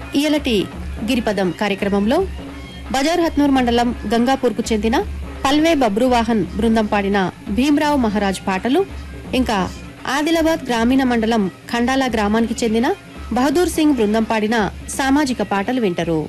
ఇయలటి గిరిపదం కార్యక్రమంలో బజార్ హత్నూర్ మండలం గంగాపూర్కు చెందిన పల్వే బబ్రువాహన్ బృందం పాడిన భీమ్రావు మహారాజ్ పాటలు ఇంకా ఆదిలాబాద్ గ్రామీణ మండలం ఖండాల గ్రామానికి చెందిన బహదూర్ సింగ్ బృందం పాడిన సామాజిక పాటలు వింటరు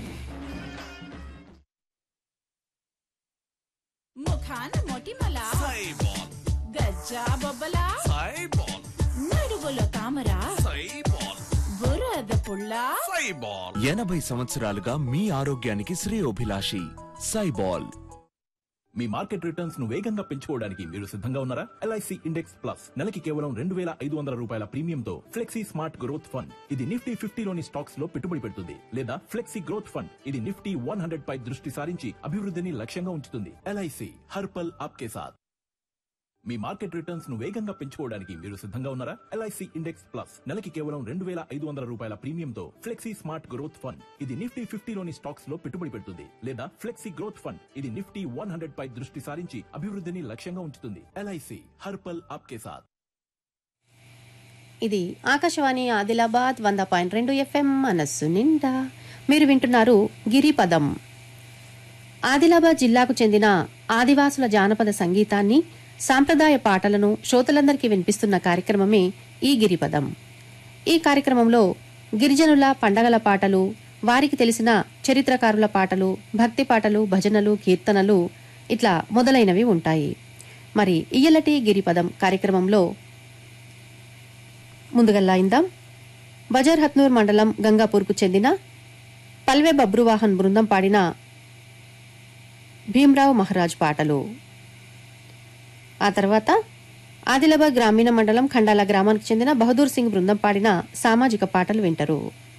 ముఖాన మొటిమల సైబాల్ గజ్జా బొబ్బల సైబాల్ నడువులో తామర సైబాల్ బురద పుల్ల సైబాల్ ఎనభై సంవత్సరాలుగా మీ ఆరోగ్యానికి శ్రేయోభిలాషి సైబాల్ మీ మార్కెట్ రిటర్న్స్ ను వేగంగా పెంచుకోవడానికి మీరు సిద్ధంగా ఉన్నారా ఎల్ఐసి ఇండెక్స్ ప్లస్ నెలకి కేవలం రెండు వేల ఐదు వందల రూపాయల ప్రీమియంతో ఫ్లెక్సీ స్మార్ట్ గ్రోత్ ఫండ్ ఇది నిఫ్టీ ఫిఫ్టీలోని స్టాక్స్ లో పెట్టుబడి పెడుతుంది లేదా ఫ్లెక్సీ గ్రోత్ ఫండ్ ఇది నిఫ్టీ వన్ హండ్రెడ్ పై దృష్టి సారించి అభివృద్ధిని లక్ష్యంగా ఉంచుతుంది ఎల్ఐసి హర్పల్ ఆప్కే సాథ్ మీ మార్కెట్ రిటర్న్స్ ను వేగంగా పెంచుకోవడానికి మీరు సిద్ధంగా ఉన్నారా ఎల్ఐసి ఇండెక్స్ ప్లస్ నెలకి కేవలం రెండు వేల ఐదు వందల రూపాయల ప్రీమియంతో ఫ్లెక్సీ స్మార్ట్ గ్రోత్ ఫండ్ ఇది నిఫ్టీ ఫిఫ్టీలోని స్టాక్స్ లో పెట్టుబడి పెడుతుంది లేదా ఫ్లెక్సీ గ్రోత్ ఫండ్ ఇది నిఫ్టీ వన్ హండ్రెడ్ పై దృష్టి సారించి అభివృద్ధిని లక్ష్యంగా ఉంచుతుంది ఎల్ఐసి హర్పల్ ఆప్కే సాథ్ ఇది ఆకాశవాణి ఆదిలాబాద్ వంద పాయింట్ రెండు ఎఫ్ఎం మనస్సు నిండా మీరు వింటున్నారు గిరిపదం ఆదిలాబాద్ జిల్లాకు చెందిన ఆదివాసుల జానపద సంగీతాన్ని సాంప్రదాయ పాటలను శ్రోతలందరికీ వినిపిస్తున్న కార్యక్రమమే ఈ గిరిపదం ఈ కార్యక్రమంలో గిరిజనుల పండగల పాటలు వారికి తెలిసిన చరిత్రకారుల పాటలు భక్తి పాటలు భజనలు కీర్తనలు ఇట్లా మొదలైనవి ఉంటాయి మరి ఇయ్యలటి గిరిపదం కార్యక్రమంలో ముందుగల్లా ఇందాం బజార్ హత్నూర్ మండలం గంగాపూర్కు చెందిన పల్వే బబ్రువాహన్ బృందం పాడిన భీమ్రావ్ మహారాజ్ పాటలు ఆ తర్వాత ఆదిలాబాద్ గ్రామీణ మండలం ఖండాల గ్రామానికి చెందిన బహదూర్ సింగ్ బృందం పాడిన సామాజిక పాటలు వింటారు